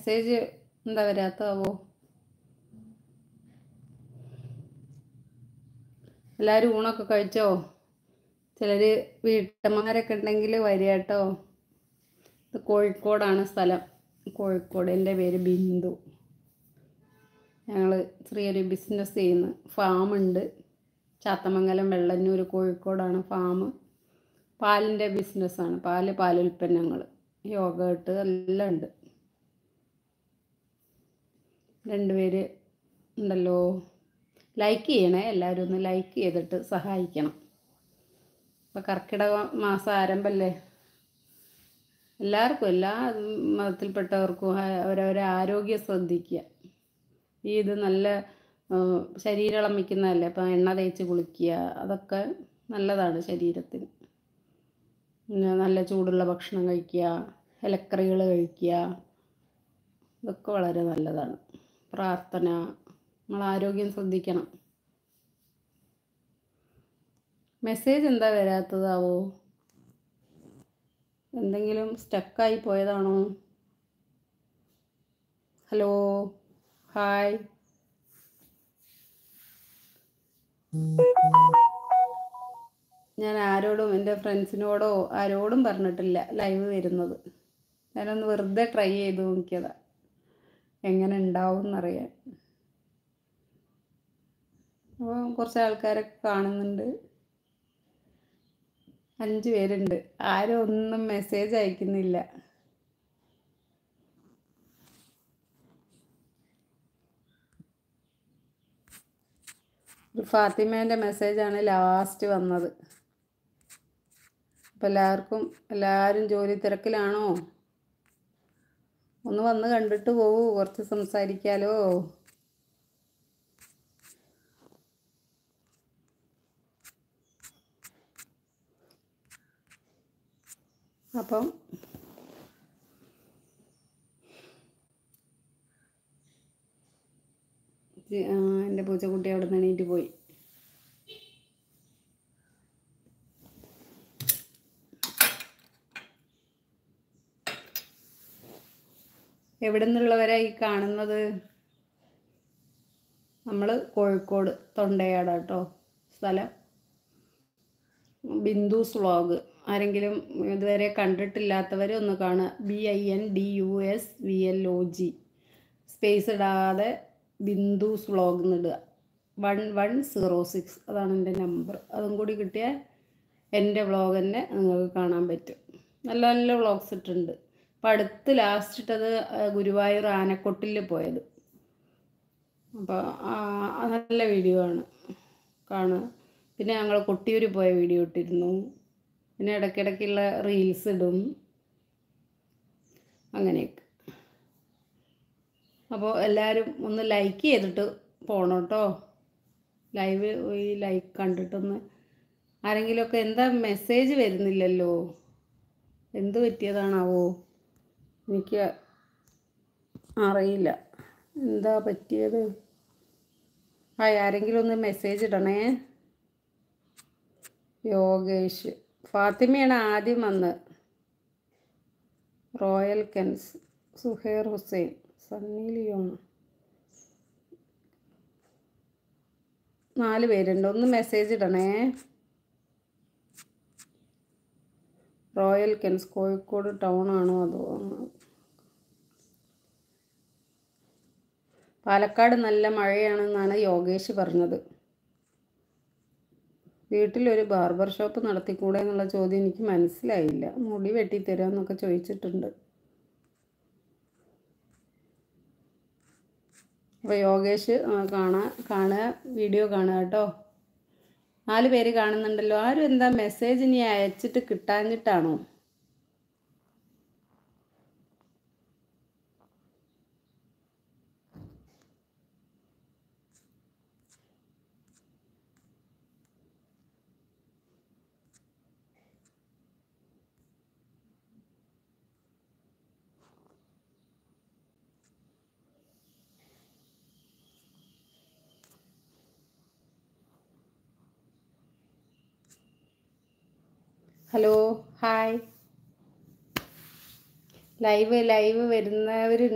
message എന്താ വരാത്താവോ എല്ലാവരും ഊണൊക്കെ കഴിച്ചോ ചിലർ വീട്ടമ്മമാരൊക്കെ ഉണ്ടെങ്കിൽ വരിക കേട്ടോ ഇത് കോഴിക്കോടാണ് സ്ഥലം കോഴിക്കോട് എൻ്റെ പേര് ബിന്ദു ഞങ്ങൾ ചെറിയൊരു ബിസിനസ് ചെയ്യുന്നു ഫാമുണ്ട് ചാത്തമംഗലം വെള്ളന്നൂർ കോഴിക്കോടാണ് ഫാം പാലിൻ്റെ ബിസിനസ്സാണ് പാല് പാലുൽപ്പന്നങ്ങൾ യോഗട്ട് എല്ലാം ഉണ്ട് രണ്ടുപേര് ഉണ്ടല്ലോ ലൈക്ക് ചെയ്യണേ എല്ലാവരും ഒന്ന് ലൈക്ക് ചെയ്തിട്ട് സഹായിക്കണം ഇപ്പം കർക്കിടക മാസം ആരംഭമല്ലേ എല്ലാവർക്കും എല്ലാ മതത്തിൽപ്പെട്ടവർക്കും ആ- അവരവരെ ആരോഗ്യം ശ്രദ്ധിക്കുക ഈ ഇത് നല്ല ആ, ശരീരം ഇളമിക്കുന്നതല്ലേ അപ്പം എണ്ണ തേച്ച് കുളിക്കുക അതൊക്കെ നല്ലതാണ് ശരീരത്തിന് പിന്നെ നല്ല ചൂടുള്ള ഭക്ഷണം കഴിക്കുക ഇലക്കറികൾ കഴിക്കുക ഇതൊക്കെ വളരെ നല്ലതാണ് പ്രാർത്ഥന നമ്മൾ ആരോഗ്യം ശ്രദ്ധിക്കണം മെസ്സേജ് എന്താ വരാത്തതാവോ എന്തെങ്കിലും സ്റ്റക്കായി പോയതാണോ ഹലോ ഹായ് ഞാൻ ആരോടും എൻ്റെ ഫ്രണ്ട്സിനോടോ ആരോടും പറഞ്ഞിട്ടില്ല ലൈവ് വരുന്നത് ഞാനൊന്ന് വെറുതെ ട്രൈ ചെയ്ത് നോക്കിയതാ എങ്ങനെ ഉണ്ടാവും എന്നറിയാൻ അപ്പോൾ കുറച്ച് ആൾക്കാരൊക്കെ കാണുന്നുണ്ട് അഞ്ച് പേരുണ്ട് ആരും ഒന്നും മെസ്സേജ് അയക്കുന്നില്ല ഒരു ഫാത്തിമേൻ്റെ മെസ്സേജാണ് ലാസ്റ്റ് വന്നത് അപ്പം എല്ലാവർക്കും എല്ലാവരും ജോലി തിരക്കിലാണോ ഒന്ന് വന്ന് കണ്ടിട്ട് പോകൂ കുറച്ച് സംസാരിക്കാലോ അപ്പം ജി- ആ, എൻ്റെ പൂച്ചക്കുട്ടി അവിടെ നിന്ന് എണീറ്റ് പോയി എവിടെ നിന്നുള്ളവരാ ഈ കാണുന്നത് നമ്മൾ കോഴിക്കോട് തൊണ്ടയാട് കേട്ടോ സ്ഥലം ബിന്ദുസ് വ്ളോഗ് ആരെങ്കിലും ഇതുവരെ കണ്ടിട്ടില്ലാത്തവർ ഒന്ന് കാണുക B I N D U S V L O G space ഇടാതെ ബിന്ദുസ് വ്ളോഗ് എന്നിടുക വൺ വൺ സീറോ സിക്സ് അതാണ് എൻ്റെ നമ്പർ അതും കൂടി കിട്ടിയാൽ എൻ്റെ വ്ളോഗ് തന്നെ നിങ്ങൾക്ക് കാണാൻ പറ്റും നല്ല നല്ല വ്ളോഗ്സ് ഇട്ടുണ്ട് അപ്പം അടുത്ത് ലാസ്റ്റ് ഇട്ടത് ആ, ഗുരുവായൂർ ആനക്കൊട്ടിൽ പോയത് അപ്പോൾ നല്ല വീഡിയോ ആണ് കാണുക പിന്നെ ഞങ്ങൾ കൊട്ടിയൂർ പോയ വീഡിയോ ഇട്ടിരുന്നു പിന്നെ ഇടയ്ക്കിടയ്ക്കുള്ള റീൽസ് ഇടും അങ്ങനെയൊക്കെ അപ്പോൾ എല്ലാവരും ഒന്ന് ലൈക്ക് ചെയ്തിട്ട് പോകണം കേട്ടോ ലൈവ് ഈ ലൈക്ക് കണ്ടിട്ടൊന്ന് ആരെങ്കിലുമൊക്കെ എന്താ മെസ്സേജ് വരുന്നില്ലല്ലോ എന്ത് പറ്റിയതാണാവോ എനിക്ക് അറിയില്ല എന്താ പറ്റിയത് ഹായ് ആരെങ്കിലും ഒന്ന് മെസ്സേജ് ഇടണേ യോഗേഷ് ഫാത്തിമയാണ് ആദ്യം വന്ന് റോയൽ കെൻസ് സുഹേർ ഹുസൈൻ സണ്ണി ലിയോൺ നാല് പേരുണ്ട് ഒന്ന് മെസ്സേജ് ഇടണേ റോയൽ കെൻസ് കോഴിക്കോട് ടൗൺ ആണോ അതോ പാലക്കാട് നല്ല മഴയാണെന്നാണ് യോഗേഷ് പറഞ്ഞത് വീട്ടിലൊരു ബാർബർ ഷോപ്പ് നടത്തിക്കൂടെ എന്നുള്ള ചോദ്യം എനിക്ക് മനസ്സിലായില്ല മുടി വെട്ടിത്തരാമെന്നൊക്കെ ചോദിച്ചിട്ടുണ്ട് അപ്പോൾ യോഗേഷ് ആ, കാണാ കാണുക വീഡിയോ കാണുക കേട്ടോ നാല് പേര് കാണുന്നുണ്ടല്ലോ ആരും എന്താ മെസ്സേജ് ഇനി അയച്ചിട്ട് കിട്ടാഞ്ഞിട്ടാണോ ഹലോ ഹായ് ലൈവ് ലൈവ് വരുന്നവർ